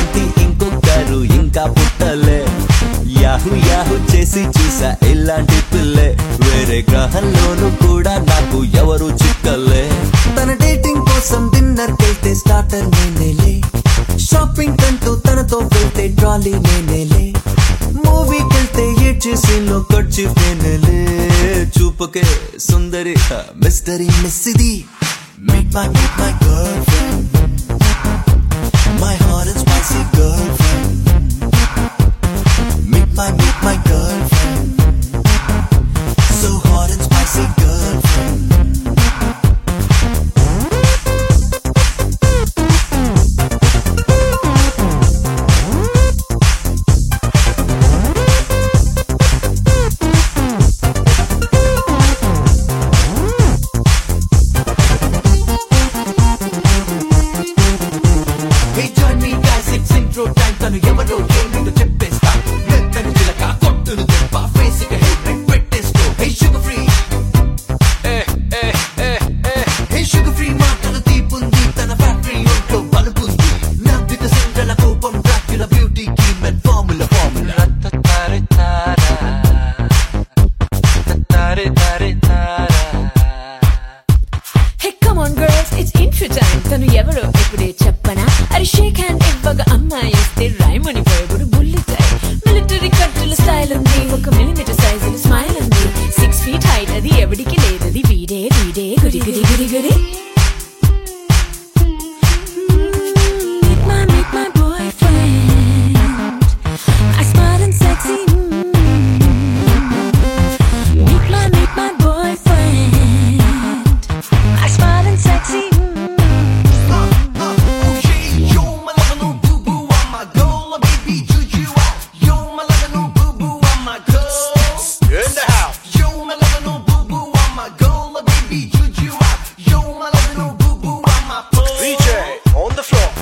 లాంటి ఇంకొకరు ఇంకా పుట్టలే యాహు యాహు చేసి చూసా ఇలాంటి పిల్లే వేరే గ్రహంలోనూ కూడా నాకు ఎవరు చిక్కలే తన డేటింగ్ కోసం డిన్నర్ వెళ్తే స్టార్టర్ నేనేలే షాపింగ్ కంటూ తనతో వెళ్తే ట్రాలీ నేనేలే మూవీకి వెళ్తే ఏడ్చే సీన్ లో ఖర్చు నేనేలే చూపకే సుందరి మిస్టరీ మిస్సిది Meet my, meet my girlfriend My hot and spicy girlfriend Meet my, meet my girlfriend So hot and spicy girlfriend Hey, join me guys, it's intro time. తను ఎవరో ఏంటో చెప్పేస్తా మెత్తని చిలక కొట్టును దెబ్బ ఫేస్ కి హెడ్ బ్రేక్ పెట్టేసుకో hey sugar free hey sugar free మాటలు తీపుంది తన ఫ్యాక్టరీ ఒంట్లో బలుపుంది నవ్విత సిండ్రల కోపం డ్రాక్యుల బ్యూటీకి men formula formula hey come on girls it's intro time తను ఎవరో ఇప్పుడే చెప్పనా అరే షేక్ హ్యాండ్ ఇవ్వగా అమ్మాయి ఇస్తే రైమని పోయబడు బుల్లిటాయి మిలిటరీ కట్టుల స్టైల్ ఉంది ఒక మిలిమీటర్ సైజు స్మైల్ ఉంది సిక్స్ ఫీట్ హైట్ అది ఎవడికి లేదది వీడే వీడే గుడి గుడి గుడి గుడి Meet my, meet my boyfriend. I smart and sexy. Meet my, meet my boyfriend. I smart and sexy. You're my lover, no boo boo, I'm my girl, baby, juju. You're my lover, no boo boo, I'm my girl. In the house. You're my lover, no boo boo, I'm my girl, baby, juju. You're my lover, no boo boo, I'm my pearl. DJ on the floor.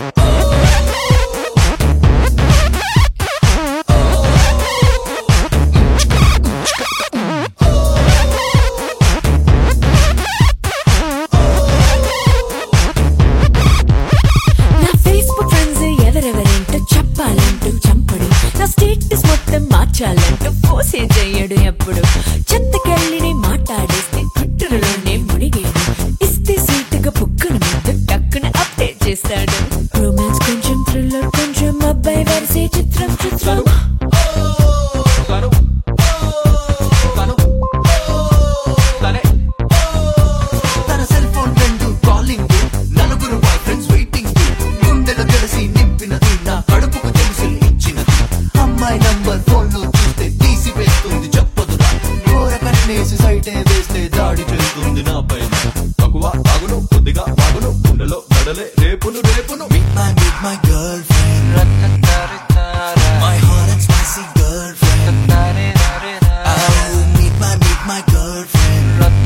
నా Facebook friends ఎవరెవరేంటో చెప్పాలంటూ చంపడు నా status మొత్తం మార్చాలంటూ పోసే చెయ్యడు ఎప్పుడు చెత్తకెళ్ళి మాట్లాడేస్తే ట్విట్టర్లోనే మునిగేడు ఇస్తే సీటుగా పుక్కును ముద్దు టక్కున అప్డేట్ చేస్తాడు రొమాన్స్ కొంచెం థ్రిల్లర్ కొంచెం అబ్బాయి వరిసే చిత్రం చిత్రం తను తను తనే తన సెల్ ఫోన్ ఫ్రెండ్ కాలింగ్ నలుగురు బాయ్ ఫ్రెండ్స్ వెయిటింగ్ గుండెలో తెలిసి నింపినది నా కడుపుకు తెలుసు ఇచ్చినది అమ్మాయి నంబర్ ఫోన్ లో చూస్తే తీసి వేస్తుంది చెప్పదురా ఘోర కన్నేసి సైటే వేస్తే దాడి చేస్తుంది నా పైన తక్కువ తాగును కొద్దిగా తాగును గుండెలో గడలే రేపును రేపును Meet my, meet my girlfriend My hot and spicy girlfriend Oh, meet my, meet my girlfriend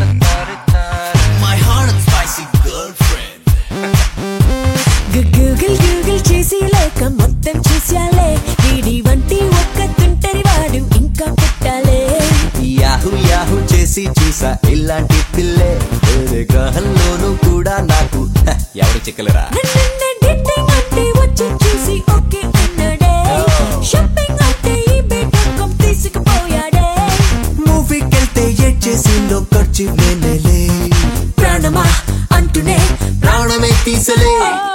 My hot and spicy girlfriend Google Google చేసి లేక మొత్తం చూసాలే వీడి వంటి ఒక్క తుంటరి వాడు ఇంకా పుట్టాలే యాహు యాహు చేసి చూసా ఇలాంటి పిల్లే వేరే గ్రహంలోనూ కూడా నాకు హ, ఎవరు చిక్కలరా నన్ను డేటింగ్ అంటే వచ్చి చూసి ఓకే అన్నాడే షాపింగ్ అంటే ఈ బేటకం తీసుకుపోయాడే మూవీకి వెళ్తే ఏడ్చేసి లో ఖర్చు నేనేలే ప్రాణమా అంటూనే ప్రాణమే తీసలే ఓ